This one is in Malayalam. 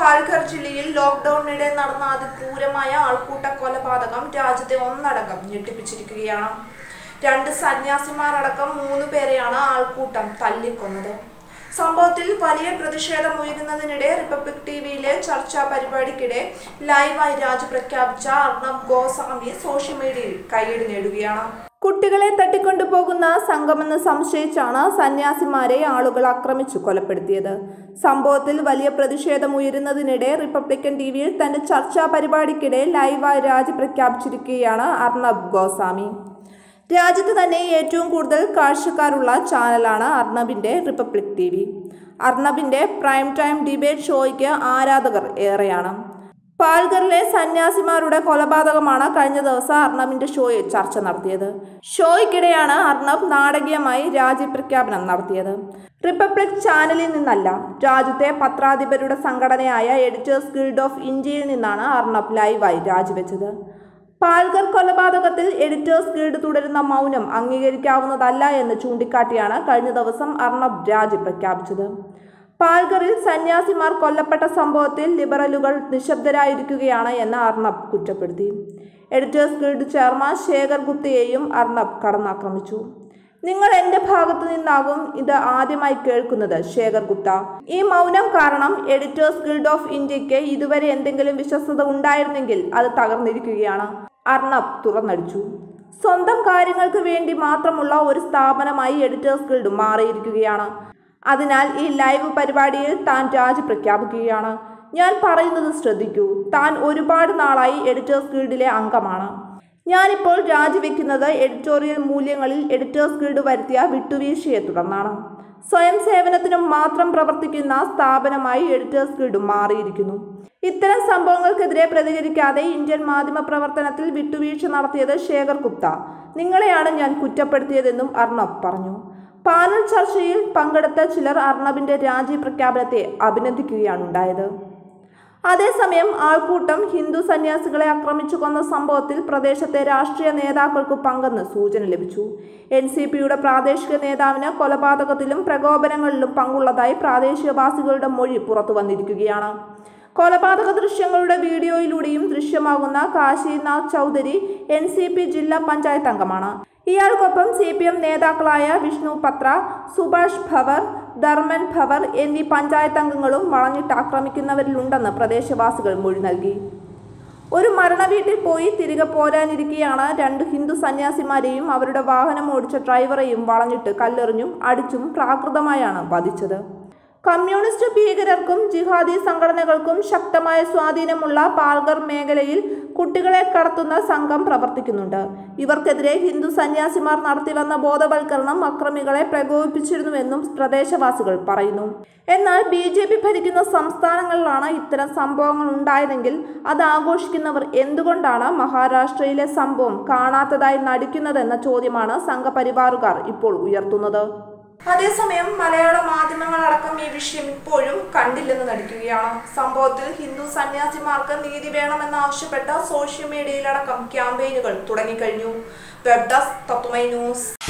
പാൽഘർ ജില്ലയിൽ ലോക്ക്ഡൌണിനിടെ നടന്ന അതിക്രൂരമായ ആൾക്കൂട്ട കൊലപാതകം രാജ്യത്തെ ഒന്നടങ്കം ഞെട്ടിപ്പിച്ചിരിക്കുകയാണ് രണ്ട് സന്യാസിമാരടക്കം മൂന്ന് പേരെയാണ് ആൾക്കൂട്ടം തല്ലിക്കൊന്നത് സംഭവത്തിൽ വലിയ പ്രതിഷേധം ഉയരുന്നതിനിടെ റിപ്പബ്ലിക് ടിവിയിലെ ചർച്ചാ പരിപാടിക്കിടെ ലൈവായി രാജി പ്രഖ്യാപിച്ച അർണബ് ഗോസ്വാമി സോഷ്യൽ മീഡിയയിൽ കൈയടി നേടുകയാണ് കുട്ടികളെ തട്ടിക്കൊണ്ടുപോകുന്ന സംഘമെന്ന് സംശയിച്ചാണ് സന്യാസിമാരെ ആളുകൾ ആക്രമിച്ചു കൊലപ്പെടുത്തിയത് സംഭവത്തിൽ വലിയ പ്രതിഷേധം ഉയരുന്നതിനിടെ റിപ്പബ്ലിക്കൻ ടിവിയിൽ തന്റെ ചർച്ചാ പരിപാടിക്കിടെ ലൈവായി രാജി പ്രഖ്യാപിച്ചിരിക്കുകയാണ് അർണബ് ഗോസ്വാമി രാജ്യത്ത് തന്നെ ഏറ്റവും കൂടുതൽ കാഴ്ചക്കാരുള്ള ചാനലാണ് അർണബിന്റെ റിപ്പബ്ലിക് ടി വി അർണബിന്റെ പ്രൈം ടൈം ഡിബേറ്റ് ഷോയ്ക്ക് ആരാധകർ ഏറെയാണ് പാൽഗറിലെ സന്യാസിമാരുടെ കൊലപാതകമാണ് കഴിഞ്ഞ ദിവസം അർണബിന്റെ ഷോയിൽ ചർച്ച നടത്തിയത് ഷോയ്ക്കിടെയാണ് അർണബ് നാടകീയമായി രാജ്യപ്രഖ്യാപനം നടത്തിയത് റിപ്പബ്ലിക് ചാനലിൽ നിന്നല്ല രാജ്യത്തെ പത്രാധിപരുടെ സംഘടനയായ എഡിറ്റേഴ്സ് ഗിൽഡ് ഓഫ് ഇന്ത്യയിൽ നിന്നാണ് അർണബ് ലൈവായി രാജിവെച്ചത് പാൽഗർ കൊലപാതകത്തിൽ എഡിറ്റേഴ്സ് ഗിൽഡ് തുടരുന്ന മൗനം അംഗീകരിക്കാവുന്നതല്ല എന്ന് ചൂണ്ടിക്കാട്ടിയാണ് കഴിഞ്ഞ ദിവസം അർണബ് രാജി പ്രഖ്യാപിച്ചത് പാൽഗറിൽ സന്യാസിമാർ കൊല്ലപ്പെട്ട സംഭവത്തിൽ ലിബറലുകൾ നിശബ്ദരായിരിക്കുകയാണ് എന്ന് അർണബ് കുറ്റപ്പെടുത്തി എഡിറ്റേഴ്സ് ഗിൽഡ് ചെയർമാൻ ശേഖർ ഗുപ്തയെയും അർണബ് കടന്നാക്രമിച്ചു നിങ്ങൾ എന്റെ ഭാഗത്തു നിന്നാകും ഇത് ആദ്യമായി കേൾക്കുന്നത് ശേഖർ ഗുപ്ത ഈ മൗനം കാരണം എഡിറ്റേഴ്സ് ഗിൽഡ് ഓഫ് ഇന്ത്യക്ക് ഇതുവരെ എന്തെങ്കിലും വിശ്വസ്തത ഉണ്ടായിരുന്നെങ്കിൽ അത് തകർന്നിരിക്കുകയാണ് അർണബ് തുറന്നടിച്ചു സ്വന്തം കാര്യങ്ങൾക്ക് വേണ്ടി മാത്രമുള്ള ഒരു സ്ഥാപനമായി എഡിറ്റേഴ്സ് ഗിൽഡ് മാറിയിരിക്കുകയാണ് അതിനാൽ ഈ ലൈവ് പരിപാടിയിൽ താൻ രാജി പ്രഖ്യാപിക്കുകയാണ് ഞാൻ പറയുന്നത് ശ്രദ്ധിക്കൂ താൻ ഒരുപാട് നാളായി എഡിറ്റേഴ്സ് ഗിൽഡിലെ അംഗമാണ് ഞാനിപ്പോൾ രാജിവെക്കുന്നത് എഡിറ്റോറിയൽ മൂല്യങ്ങളിൽ എഡിറ്റേഴ്സ് ഗിൽഡ് വരുത്തിയ വിട്ടുവീഴ്ചയെ തുടർന്നാണ് സ്വയം സേവനത്തിനും മാത്രം പ്രവർത്തിക്കുന്ന സ്ഥാപനമായി എഡിറ്റേഴ്സ് ഗിൽഡ് മാറിയിരിക്കുന്നു ഇത്തരം സംഭവങ്ങൾക്കെതിരെ പ്രതികരിക്കാതെ ഇന്ത്യൻ മാധ്യമ പ്രവർത്തനത്തിൽ വിട്ടുവീഴ്ച നടത്തിയത് ശേഖർ ഗുപ്ത നിങ്ങളെയാണ് ഞാൻ കുറ്റപ്പെടുത്തിയതെന്നും അർണബ് പറഞ്ഞു പാനൽ ചർച്ചയിൽ പങ്കെടുത്ത ചിലർ അർണബിന്റെ രാജി പ്രഖ്യാപനത്തെ അഭിനന്ദിക്കുകയാണ് ഉണ്ടായത് അതേസമയം ആൾക്കൂട്ടം ഹിന്ദു സന്യാസികളെ ആക്രമിച്ചു കൊന്ന സംഭവത്തിൽ പ്രദേശത്തെ രാഷ്ട്രീയ നേതാക്കൾക്ക് പങ്കെന്ന് സൂചന ലഭിച്ചു എൻ സി പിയുടെ പ്രാദേശിക നേതാവിന് കൊലപാതകത്തിലും പ്രകോപനങ്ങളിലും പങ്കുള്ളതായി പ്രാദേശികവാസികളുടെ മൊഴി പുറത്തു വന്നിരിക്കുകയാണ് കൊലപാതക ദൃശ്യങ്ങളുടെ വീഡിയോയിലൂടെയും ദൃശ്യമാകുന്ന Kashinath Chaudhari N C P ജില്ലാ പഞ്ചായത്ത് അംഗമാണ് ഇയാൾക്കൊപ്പം സി പി എം നേതാക്കളായ വിഷ്ണു പത്ര സുഭാഷ് ഭവർ ധർമ്മൻ ഭവർ എന്നീ പഞ്ചായത്ത് അംഗങ്ങളും വളഞ്ഞിട്ട് ആക്രമിക്കുന്നവരിലുണ്ടെന്ന് പ്രദേശവാസികൾ മൊഴി നൽകി ഒരു മരണവീട്ടിൽ പോയി തിരികെ പോരാനിരിക്കെയാണ് രണ്ട് ഹിന്ദു സന്യാസിമാരെയും അവരുടെ വാഹനം ഓടിച്ച ഡ്രൈവറെയും വളഞ്ഞിട്ട് കല്ലെറിഞ്ഞും അടിച്ചും പ്രാകൃതമായാണ് വധിച്ചത് കമ്മ്യൂണിസ്റ്റ് ഭീകരർക്കും ജിഹാദി സംഘടനകൾക്കും ശക്തമായ സ്വാധീനമുള്ള പാൽഗർ മേഖലയിൽ കുട്ടികളെ കടത്തുന്ന സംഘം പ്രവർത്തിക്കുന്നുണ്ട് ഇവർക്കെതിരെ ഹിന്ദു സന്യാസിമാർ നടത്തിവന്ന ബോധവൽക്കരണം അക്രമികളെ പ്രകോപിപ്പിച്ചിരുന്നുവെന്നും പ്രദേശവാസികൾ പറയുന്നു എന്നാൽ ബി ജെ പി ഭരിക്കുന്ന സംസ്ഥാനങ്ങളിലാണ് ഇത്തരം സംഭവങ്ങൾ ഉണ്ടായതെങ്കിൽ അത് ആഘോഷിക്കുന്നവർ എന്തുകൊണ്ടാണ് മഹാരാഷ്ട്രയിലെ സംഭവം കാണാത്തതായി നടിക്കുന്നതെന്ന ചോദ്യമാണ് സംഘപരിവാറുകാർ ഇപ്പോൾ ഉയർത്തുന്നത് അതേസമയം മലയാള മാധ്യമങ്ങളടക്കം ഈ വിഷയം ഇപ്പോഴും കണ്ടില്ലെന്ന് നടിക്കുകയാണ് സംഭവത്തിൽ ഹിന്ദു സന്യാസിമാർക്ക് നീതി വേണമെന്നാവശ്യപ്പെട്ട സോഷ്യൽ മീഡിയയിലടക്കം ക്യാമ്പയിനുകൾ തുടങ്ങിക്കഴിഞ്ഞു വെബ് ഡെസ്ക് തത്വമൈ ന്യൂസ്